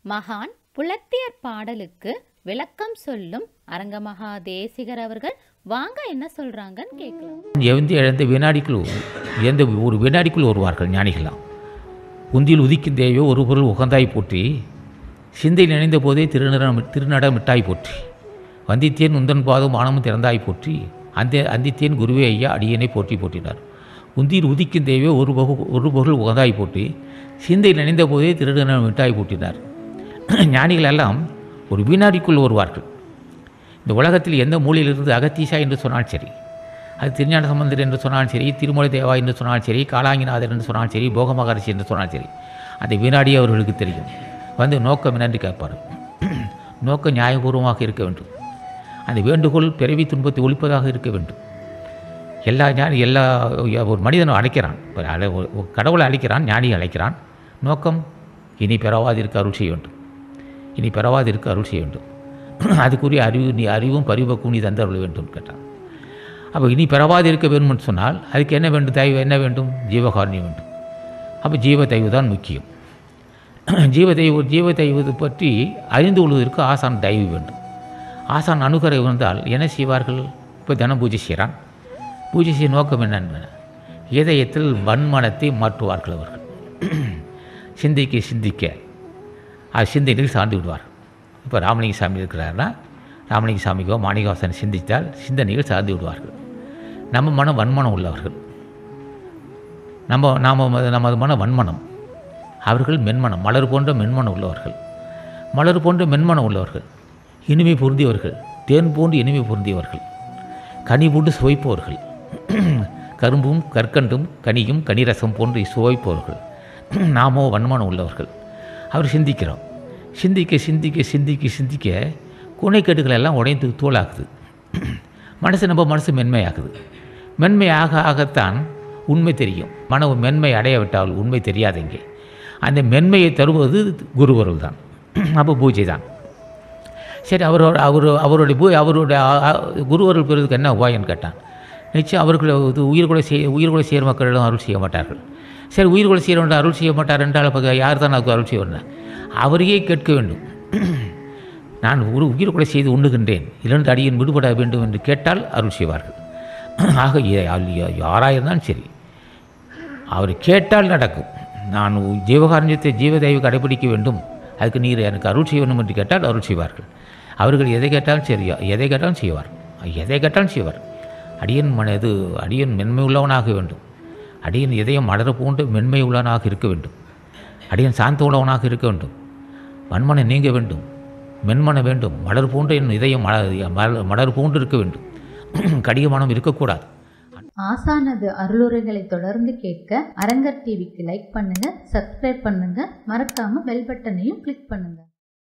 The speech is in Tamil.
மகான் புலத்தியர் பாடலுக்கு விளக்கம் சொல்லும் அரங்கமகா தேசிகர் அவர்கள் வாங்க என்ன சொல்றாங்கன்னு கேட்கலாம் எந்த இழந்த வினாடிக்குள் எந்த ஒரு வினாடிக்குள் வருவார்கள் ஞானிகளாம் உந்தியில் உதிக்கும் தேவையோ ஒரு பொருள் உகந்தாய் போற்றி சிந்தை நினைந்த போதே திருநடம் திருநட மிட்டாய் போற்றி வந்தித்தேன் உந்தன் பாதம் ஆனமும் திறந்தாய் போற்றி அந்த அந்தித்தேன் குருவே ஐயா அடியனை போற்றி போற்றினார் உந்தியில் உதிக்கும் தேவையோ ஒரு பகு ஒரு பொருள் உகந்தாய் போற்றி சிந்தை நினைந்த போதே திருநட மிட்டாய் போற்றினார் ஞானிகள் எல்லாம் ஒரு வினாடிக்குள் வருவார்கள் இந்த உலகத்தில் எந்த மூலையிலிருந்து அகத்தீசா என்று சொன்னால் சரி அது திருஞான சம்பந்தர் என்று சொன்னாலும் சரி திருமலை தேவா என்று சொன்னாலும் சரி காலாங்கிநாதர் என்று சொன்னாலும் சரி போகமகரிஷி என்று சொன்னாலும் சரி அந்த வினாடி அவர்களுக்கு தெரியும் வந்து நோக்கம் என்னென்று கேட்பார் நோக்கம் நியாயபூர்வமாக இருக்க வேண்டும் அந்த வேண்டுகோள் பிறவி துன்பத்தை ஒழிப்பதாக இருக்க வேண்டும் எல்லா ஞானி எல்லா ஒரு மனிதனும் அழைக்கிறான் ஒரு அழை- ஒரு- ஒரு கடவுளை அழைக்கிறான் ஞானியை அழைக்கிறான் நோக்கம் இனி பிறவாதிருக்க அருள் செய்ய வேண்டும் இனி பிறவாதிருக்க அருள் செய்ய வேண்டும் அதுக்குரிய அறிவு நீ அறிவும் பரிபக்குவம் நீ தந்தருள வேண்டும் கேட்டான் அப்போ இனி பிறவாது இருக்க வேண்டும்னு சொன்னால் அதுக்கு என்ன வேண்டும் தயவு என்ன வேண்டும் ஜீவகாரணியம் வேண்டும் அப்போ ஜீவ தயவு தான் முக்கியம் ஜீவ தெய்வ ஜீவ தெய்வத்தை பற்றி அறிந்து கொள்வதற்கு ஆசான் தயவு வேண்டும் ஆசான் அனுகரை வந்தால் என்ன செய்வார்கள் இப்போ தினம் பூஜை செய்கிறான் பூஜை செய்ய நோக்கம் என்னன்னு இதயத்தில் வன்மனத்தை மாற்றுவார்கள் அவர்கள் சிந்திக்க சிந்திக்க அது சிந்தையில் சார்ந்து விடுவார் இப்போ ராமலிங்க சாமி இருக்கிறாருன்னா ராமலிங்க சாமிக்கோ மாணிகவாசன் சிந்தித்தால் சிந்தனைகள் சார்ந்து விடுவார்கள் நம்ம மனம் வன்மனம் உள்ளவர்கள் நம்ம நாம் நமது மனம் வன்மனம் அவர்கள் மென்மனம் மலர் போன்ற மென்மனம் உள்ளவர்கள் மலர் போன்ற மென்மனம் உள்ளவர்கள் இனிமை பொருந்தியவர்கள் தேன் போன்று இனிமை பொருந்தியவர்கள் கனி போன்று சுவைப்பவர்கள் கரும்பும் கற்கண்டும் கனியும் கனிரசம் போன்று சுவைப்பவர்கள் நாமோ வன்மனம் உள்ளவர்கள் அவர் சிந்திக்கிறோம் சிந்திக்க சிந்திக்க சிந்திக்க சிந்திக்க குணைக்கேடுகள் எல்லாம் உடைந்து தூளாகுது மனசு நம்ம மனசு மென்மையாகுது மென்மை ஆக ஆகத்தான் உண்மை தெரியும் மன மென்மை அடைய விட்டால் உண்மை தெரியாதெங்கே அந்த மென்மையை தருவது குருவருள் தான் அப்போ பூஜை தான் சரி அவரோட அவர் அவருடைய பூ அவருடைய ஆ- ஆ- குருவருள் பெறுவதற்கு என்ன உபாயம்னு கேட்டான் நிச்சயம் அவர்கள் இது உயிர் கூட செய் உயிர் கூட செய்கிற மக்களிடம் அருள் செய்ய மாட்டார்கள் சரி உயிர் கூட செய்கிறவன் அருள் செய்ய மாட்டார் என்றால் அப்போ யார் தான் அதுக்கு அருள் செய்வார் அவரையே கேட்க வேண்டும் நான் ஒரு உயிர் கூட செய்து உண்ணுகின்றேன் இரண்டு அடியின் விடுபட வேண்டும் என்று கேட்டால் அருள் செய்வார்கள் ஆக இ- யா- யாராயிருந்தாலும் சரி அவர் கேட்டால் நடக்கும் நான் உ- ஜீவகாரண்யத்தை ஜீவதேவி கடைபிடிக்க வேண்டும் அதுக்கு நீர் எனக்கு அருள் செய்ய வேண்டும் என்று கேட்டால் அருள் செய்வார்கள் அவர்கள் எதை கேட்டாலும் சரி எதை கேட்டாலும் செய்வார் எதை கேட்டாலும் செய்வார் அடியன் மனது அடியன் மென்மை உள்ளவனாக வேண்டும் அடியன் இதயம் மலர போன்று மென்மை உள்ளவனாக இருக்க வேண்டும் அடியன் சாந்த உள்ளவனாக இருக்க வேண்டும் வன்மனம் நீங்க வேண்டும் மென்மனம் வேண்டும் மலர் போன்ற என் இதயம் மலர் மலர் மலர் போன்று இருக்க வேண்டும் கடிக மனம் இருக்கக்கூடாது ஆசானது அருளுரைகளை தொடர்ந்து கேட்க அரங்கர் டிவிக்கு லைக் பண்ணுங்க சப்ஸ்கிரைப் பண்ணுங்க மறக்காம பெல் பட்டனையும் கிளிக் பண்ணுங்க